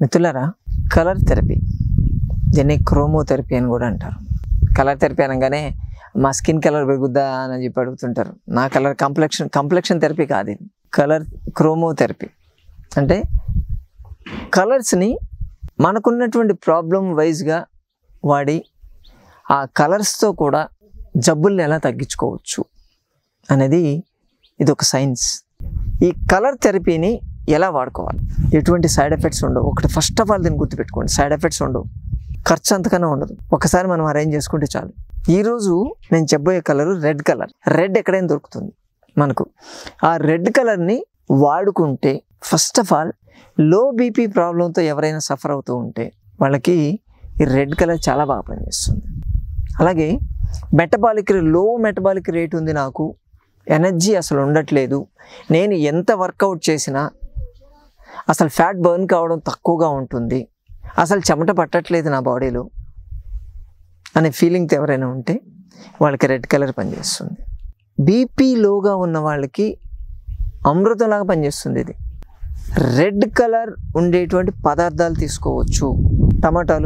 మిత్రులారా colour therapy దీన్ని క్రోమోథెరపీ అని కూడా అంటారు కలర్ థెరపీ అనగానే మా స్కిన్ కలర్ పెరుగుద్దా అని చెప్పి అడుగుతుంటారు నా కలర్ కంప్లెక్షన్ కంప్లెక్షన్ థెరపీ కాదు ఇది కలర్ క్రోమోథెరపీ అంటే కలర్స్ని మనకున్నటువంటి ప్రాబ్లం వైజ్గా వాడి ఆ కలర్స్తో కూడా జబ్బుల్ని ఎలా తగ్గించుకోవచ్చు అనేది ఇది ఒక సైన్స్ ఈ కలర్ థెరపీని ఎలా వాడుకోవాలి ఎటువంటి సైడ్ ఎఫెక్ట్స్ ఉండవు ఒకటి ఫస్ట్ ఆఫ్ ఆల్ దీన్ని గుర్తుపెట్టుకోండి సైడ్ ఎఫెక్ట్స్ ఉండవు ఖర్చు అంతకన్నా ఉండదు ఒకసారి మనం అరేంజ్ చేసుకుంటే చాలు ఈరోజు నేను చెప్పబోయే కలర్ రెడ్ కలర్ రెడ్ ఎక్కడైనా దొరుకుతుంది మనకు ఆ రెడ్ కలర్ని వాడుకుంటే first of all low BP ప్రాబ్లంతో ఎవరైనా సఫర్ అవుతూ ఉంటే వాళ్ళకి ఈ రెడ్ కలర్ చాలా బాగా పనిచేస్తుంది అలాగే మెటబాలిక్ లో మెటబాలిక్ రేట్ ఉంది నాకు ఎనర్జీ అసలు ఉండట్లేదు నేను ఎంత వర్కౌట్ చేసినా అసలు ఫ్యాట్ బర్న్ కావడం తక్కువగా ఉంటుంది అసలు చెమట పట్టట్లేదు నా బాడీలో అనే ఫీలింగ్తో ఎవరైనా ఉంటే వాళ్ళకి రెడ్ కలర్ పనిచేస్తుంది బీపీ లోగా ఉన్న వాళ్ళకి అమృతంలాగా పనిచేస్తుంది ఇది రెడ్ కలర్ ఉండేటువంటి పదార్థాలు తీసుకోవచ్చు టమాటాలు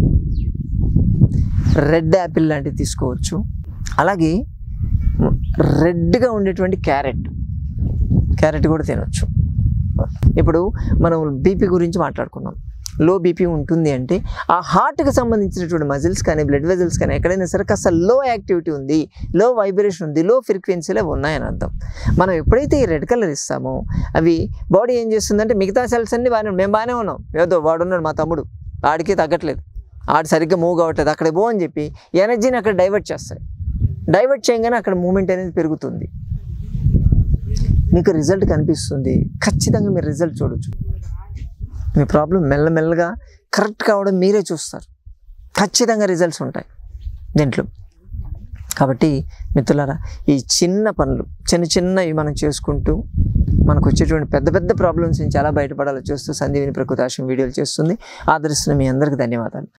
రెడ్ యాపిల్ లాంటివి తీసుకోవచ్చు అలాగే రెడ్గా ఉండేటువంటి క్యారెట్ క్యారెట్ కూడా తినొచ్చు ఇప్పుడు మనం బీపీ గురించి మాట్లాడుకున్నాం లో బీపీ ఉంటుంది అంటే ఆ హార్ట్కి సంబంధించినటువంటి మజిల్స్ కానీ బ్లడ్ వెజల్స్ కానీ ఎక్కడైనా సరే కాస్త లో యాక్టివిటీ ఉంది లో వైబ్రేషన్ ఉంది లో ఫ్రీక్వెన్సీలో ఉన్నాయని అర్థం మనం ఎప్పుడైతే ఈ రెడ్ కలర్ ఇస్తామో అవి బాడీ ఏం చేస్తుందంటే మిగతా సెల్స్ అన్ని బాగానే మేము బాగానే ఉన్నాం ఏదో వాడున్నాడు మా తమ్ముడు ఆడికి తగ్గట్లేదు ఆడు సరిగ్గా మూవ్ కావట్లేదు అక్కడ పో అని చెప్పి ఎనర్జీని అక్కడ డైవర్ట్ చేస్తాయి డైవర్ట్ చేయగానే అక్కడ మూమెంట్ అనేది పెరుగుతుంది మీకు రిజల్ట్ కనిపిస్తుంది ఖచ్చితంగా మీరు రిజల్ట్ చూడొచ్చు మీ ప్రాబ్లం మెల్లమెల్లగా కరెక్ట్ కావడం మీరే చూస్తారు ఖచ్చితంగా రిజల్ట్స్ ఉంటాయి దీంట్లో కాబట్టి మిత్రులారా ఈ చిన్న పనులు చిన్న చిన్నవి మనం చేసుకుంటూ మనకు వచ్చేటువంటి పెద్ద పెద్ద ప్రాబ్లమ్స్ నుంచి ఎలా బయటపడాలో చూస్తూ సందీవిని ప్రకృతాశం వీడియోలు చేస్తుంది ఆదరిస్తున్న మీ అందరికీ ధన్యవాదాలు